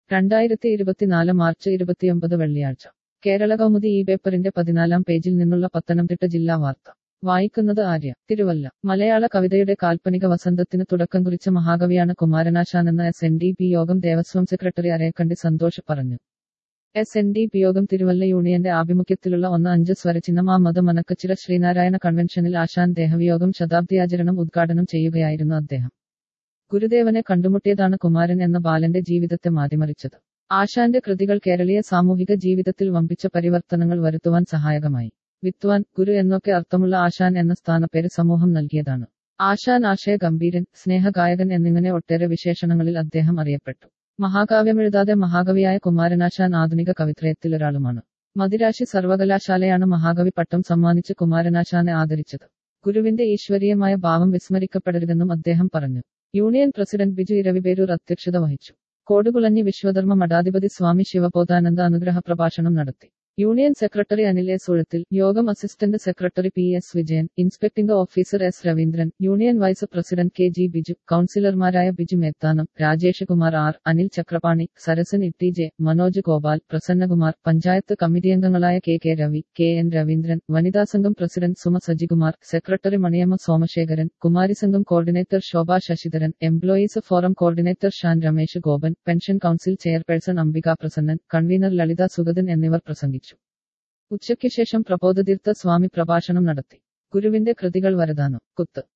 രണ്ടായിരത്തി ഇരുപത്തിനാല് മാർച്ച് ഇരുപത്തിയൊമ്പത് വെള്ളിയാഴ്ച കേരള കൗമുദി ഈ പേപ്പറിന്റെ പതിനാലാം പേജിൽ നിന്നുള്ള പത്തനംതിട്ട ജില്ലാ വാർത്ത വായിക്കുന്നത് ആര്യ തിരുവല്ല മലയാള കവിതയുടെ കാൽപ്പനിക വസന്തത്തിന് തുടക്കം കുറിച്ച മഹാകവിയാണ് കുമാരനാശാനെന്ന S N D P Yogam Devaswom secretary Arayakkandy Santhosh പറഞ്ഞു എസ് എൻ ഡി പി യോഗം തിരുവല്ല യൂണിയന്റെ ആഭിമുഖ്യത്തിലുള്ള ഒന്ന് അഞ്ച് സ്വരചിഹ്നം ആ മത മനക്കച്ചിറ ശ്രീനാരായണ കൺവെൻഷനിൽ ആശാൻ ദേഹവിയോഗം ശതാബ്ദിയാചരണം ഉദ്ഘാടനം ചെയ്യുകയായിരുന്നു അദ്ദേഹം ഗുരുദേവനെ കണ്ടുമുട്ടിയതാണ് കുമാരൻ എന്ന ബാലന്റെ ജീവിതത്തെ മാറ്റിമറിച്ചത് ആശാന്റെ കൃതികൾ കേരളീയ സാമൂഹിക ജീവിതത്തിൽ വമ്പിച്ച പരിവർത്തനങ്ങൾ വരുത്തുവാൻ സഹായകമായി വിദ്വാൻ ഗുരു എന്നൊക്കെ അർത്ഥമുള്ള ആശാൻ എന്ന സ്ഥാനപ്പേര് സമൂഹം നൽകിയതാണ് ആശാൻ ആശയ ഗംഭീരൻ സ്നേഹഗായകൻ എന്നിങ്ങനെ ഒട്ടേറെ വിശേഷണങ്ങളിൽ അദ്ദേഹം അറിയപ്പെട്ടു മഹാകാവ്യമെഴുതാതെ മഹാകവിയായ കുമാരനാശാൻ ആധുനിക കവിത്രയത്തിൽ ഒരാളുമാണ് മദിരാശി സർവകലാശാലയാണ് മഹാകവി പട്ടം സമ്മാനിച്ച് കുമാരനാശാനെ ആദരിച്ചത് ഗുരുവിന്റെ ഈശ്വരീയമായ ഭാവം വിസ്മരിക്കപ്പെടരുതെന്നും അദ്ദേഹം പറഞ്ഞു യൂണിയൻ പ്രസിഡന്റ് ബിജു ഇരവിപേരൂർ അധ്യക്ഷത വഹിച്ചു കോടുകുളഞ്ഞി വിശ്വധർമ്മ മഠാധിപതി സ്വാമി ശിവബോധാനന്ദ അനുഗ്രഹ പ്രഭാഷണം നടത്തി union secretary Anil S Uzhathil യോഗം assistant secretary P S Vijayan inspecting officer S Raveendran union vice president K G Biju കൌൺസിലർമാരായ Biju Methanam Rajesh Kumar R Anil Chakrapani Sarasan Itty J Manoj Gopal Prasannakumar panchayat committee അംഗങ്ങളായ K K Ravi K N Raveendran വനിതാ സംഘം പ്രസിഡന്റ് സുമ സജികുമാർ സെക്രട്ടറി മണിയമ്മ സോമശേഖരൻ കുമാരി സംഘം coordinator Shobha Sasidharan employees forum coordinator Shan Ramesh Gopan pension council chairperson Ambika Prasannan convener Lalitha Sugathan എന്നിവർ പ്രസംഗിച്ചു ഉച്ചയ്ക്ക് ശേഷം പ്രബോധതീർത്ഥ സ്വാമി പ്രഭാഷണം നടത്തി ഗുരുവിന്റെ കൃതികൾ വരദാനം കുത്ത്